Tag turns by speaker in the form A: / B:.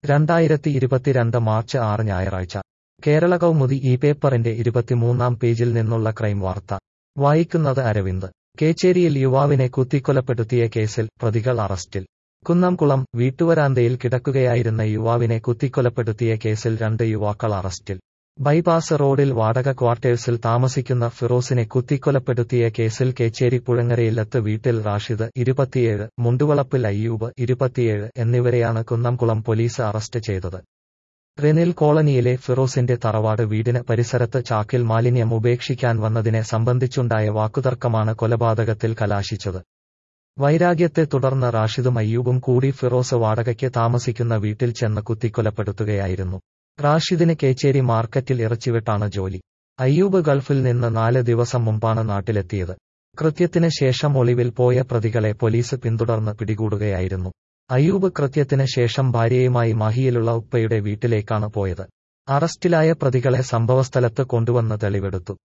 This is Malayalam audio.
A: രണ്ടായിരത്തി ഇരുപത്തിരണ്ട് മാർച്ച് ആറ് ഞായറാഴ്ച കേരള കൗമുദി ഈ പേപ്പറിന്റെ ഇരുപത്തിമൂന്നാം പേജിൽ നിന്നുള്ള ക്രൈം വാർത്ത വായിക്കുന്നത് അരവിന്ദ് കേച്ചേരിയിൽ യുവാവിനെ കുത്തിക്കൊലപ്പെടുത്തിയ കേസിൽ പ്രതികൾ അറസ്റ്റിൽ കുന്നംകുളം വീട്ടുവരാന്തയിൽ കിടക്കുകയായിരുന്ന യുവാവിനെ കുത്തിക്കൊലപ്പെടുത്തിയ കേസിൽ രണ്ട് യുവാക്കൾ അറസ്റ്റിൽ ബൈപാസ് റോഡിൽ വാടക ക്വാർട്ടേഴ്സിൽ താമസിക്കുന്ന ഫിറോസിനെ കുത്തിക്കൊലപ്പെടുത്തിയ കേസിൽ കേച്ചേരി പുഴങ്ങരയിലത്ത് വീട്ടിൽ റാഷിദ് ഇരുപത്തിയേഴ് മുണ്ടുവളപ്പിൽ അയ്യൂബ് ഇരുപത്തിയേഴ് എന്നിവരെയാണ് കുന്നംകുളം പോലീസ് അറസ്റ്റ് ചെയ്തത് റെനിൽ കോളനിയിലെ ഫിറോസിന്റെ തറവാട് വീടിന് പരിസരത്ത് ചാക്കിൽ മാലിന്യം ഉപേക്ഷിക്കാൻ വന്നതിനെ സംബന്ധിച്ചുണ്ടായ വാക്കുതർക്കമാണ് കൊലപാതകത്തിൽ കലാശിച്ചത് വൈരാഗ്യത്തെ തുടർന്ന് റാഷിദും അയ്യൂബും കൂടി ഫിറോസ് വാടകയ്ക്ക് താമസിക്കുന്ന വീട്ടിൽ ചെന്ന് കുത്തിക്കൊലപ്പെടുത്തുകയായിരുന്നു റാഷിദിന് കേച്ചേരി മാർക്കറ്റിൽ ഇറച്ചിവിട്ടാണ് ജോലി അയ്യൂബ് ഗൾഫിൽ നിന്ന് നാല് ദിവസം മുമ്പാണ് നാട്ടിലെത്തിയത് കൃത്യത്തിന് ശേഷം ഒളിവിൽ പോയ പ്രതികളെ പോലീസ് പിന്തുടർന്ന് പിടികൂടുകയായിരുന്നു അയ്യൂബ് കൃത്യത്തിന് ശേഷം ഭാര്യയുമായി മാഹിയിലുള്ള ഉപ്പയുടെ വീട്ടിലേക്കാണ് പോയത് അറസ്റ്റിലായ പ്രതികളെ സംഭവസ്ഥലത്ത് കൊണ്ടുവന്ന് തെളിവെടുത്തു